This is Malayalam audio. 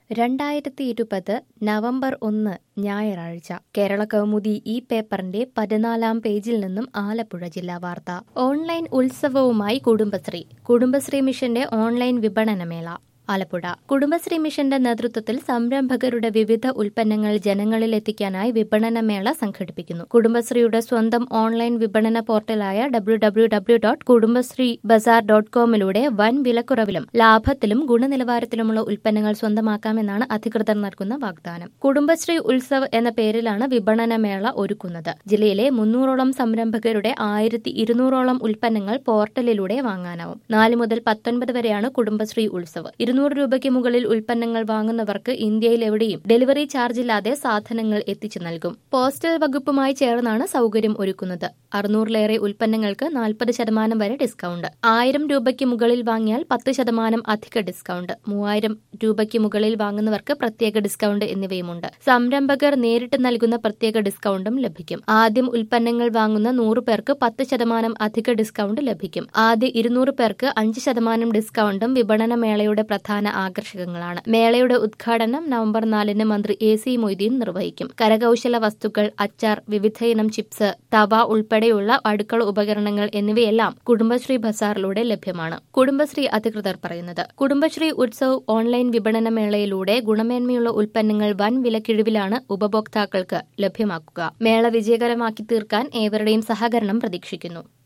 രണ്ടായിരത്തി ഇരുപത് നവംബർ ഒന്ന് ഞായറാഴ്ച കേരള കൗമുദി ഈ പേപ്പറിന്റെ പതിനാലാം പേജിൽ നിന്നും ആലപ്പുഴ ജില്ലാ വാർത്ത ഓൺലൈൻ ഉത്സവവുമായി കുടുംബശ്രീ കുടുംബശ്രീ മിഷന്റെ ഓൺലൈൻ വിപണനമേള ആലപ്പുഴ കുടുംബശ്രീ മിഷന്റെ നേതൃത്വത്തിൽ സംരംഭകരുടെ വിവിധ ഉൽപ്പന്നങ്ങൾ ജനങ്ങളിൽ എത്തിക്കാനായി വിപണനമേള സംഘടിപ്പിക്കുന്നു കുടുംബശ്രീയുടെ സ്വന്തം ഓൺലൈൻ വിപണന പോർട്ടലായ W W W dot Kudumbashree bazaar dot കോമിലൂടെ വൻ വിലക്കുറവിലും ലാഭത്തിലും ഗുണനിലവാരത്തിലുമുള്ള ഉൽപ്പന്നങ്ങൾ സ്വന്തമാക്കാമെന്നാണ് അധികൃതർ നൽകുന്ന വാഗ്ദാനം കുടുംബശ്രീ ഉത്സവ് എന്ന പേരിലാണ് വിപണനമേള ഒരുക്കുന്നത് ജില്ലയിലെ മുന്നൂറോളം സംരംഭകരുടെ ആയിരത്തി ഇരുന്നൂറോളം ഉൽപ്പന്നങ്ങൾ പോർട്ടലിലൂടെ വാങ്ങാനാവും നാല് മുതൽ പത്തൊൻപത് വരെയാണ് കുടുംബശ്രീ ഉത്സവ് ഇരുന്നൂറ് രൂപയ്ക്ക് മുകളിൽ ഉൽപ്പന്നങ്ങൾ വാങ്ങുന്നവർക്ക് ഇന്ത്യയിൽ എവിടെയും ഡെലിവറി ചാർജില്ലാതെ സാധനങ്ങൾ എത്തിച്ചു നൽകും പോസ്റ്റൽ വകുപ്പുമായി ചേർന്നാണ് സൗകര്യം ഒരുക്കുന്നത് അറുന്നൂറിലേറെ ഉൽപ്പന്നങ്ങൾക്ക് നാൽപ്പത് ശതമാനം വരെ ഡിസ്കൗണ്ട് ആയിരം രൂപയ്ക്ക് മുകളിൽ വാങ്ങിയാൽ പത്ത് ശതമാനം അധിക ഡിസ്കൗണ്ട് മൂവായിരം രൂപയ്ക്ക് മുകളിൽ വാങ്ങുന്നവർക്ക് പ്രത്യേക ഡിസ്കൗണ്ട് എന്നിവയുമുണ്ട് സംരംഭകർ നേരിട്ട് നൽകുന്ന പ്രത്യേക ഡിസ്കൗണ്ടും ലഭിക്കും ആദ്യം ഉൽപ്പന്നങ്ങൾ വാങ്ങുന്ന നൂറ് പേർക്ക് പത്ത് ശതമാനം അധിക ഡിസ്കൗണ്ട് ലഭിക്കും ആദ്യ ഇരുന്നൂറ് പേർക്ക് അഞ്ച് ശതമാനം ഡിസ്കൗണ്ടും വിപണന മേളയുടെ പ്രധാന ആകർഷകങ്ങളാണ് മേളയുടെ ഉദ്ഘാടനം നവംബർ നാലിന് മന്ത്രി എ സി മൊയ്തീൻ നിർവഹിക്കും കരകൌശല വസ്തുക്കൾ അച്ചാർ വിവിധയിനം ചിപ്സ് തവ ഉൾപ്പെടെയുള്ള അടുക്കള ഉപകരണങ്ങൾ എന്നിവയെല്ലാം കുടുംബശ്രീ ബസാറിലൂടെ ലഭ്യമാണ് കുടുംബശ്രീ അധികൃതർ പറയുന്നത് കുടുംബശ്രീ ഉത്സവ് ഓൺലൈൻ വിപണന മേളയിലൂടെ ഗുണമേന്മയുള്ള ഉൽപ്പന്നങ്ങൾ വൻ വിലക്കിഴിവിലാണ് ഉപഭോക്താക്കൾക്ക് ലഭ്യമാക്കുക മേള വിജയകരമാക്കി തീർക്കാൻ ഏവരുടെയും സഹകരണം പ്രതീക്ഷിക്കുന്നു